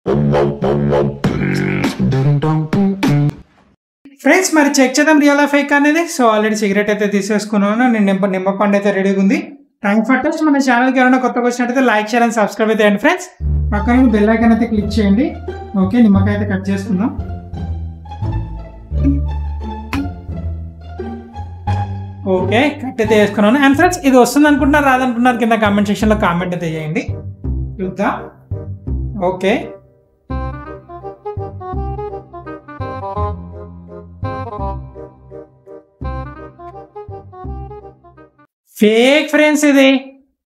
friends మరి check చేద్దాం real fake అనేది సో ఆల్రెడీ సిగరెట్ అయితే తీసేసుకున్నాను నేను నిమ్మ నిమ్మపండు అయితే రెడీగా ఉంది థ్యాంక్ ఫర్ టచ్ మన ఛానల్కి ఎవరైనా కొత్తగా వచ్చినట్టయితే లైక్ షేర్ అండ్ సబ్స్క్రైబ్ అయితే చేయండి ఫ్రెండ్స్ పక్కన బెల్ ఐకాన్ అయితే క్లిక్ చేయండి ఓకే నిమ్మకాయ అయితే కట్ చేసుకుందాం ఓకే కట్ అయితే వేసుకున్నాను అండ్ ఫ్రెండ్స్ ఇది వస్తుంది అనుకుంటున్నారు రాదనుకుంటున్నారు కింద కామెంట్ సెక్షన్లో కామెంట్ అయితే చేయండి చూద్దాం ఓకే ఫేక్ ఫ్రెండ్స్ ఇది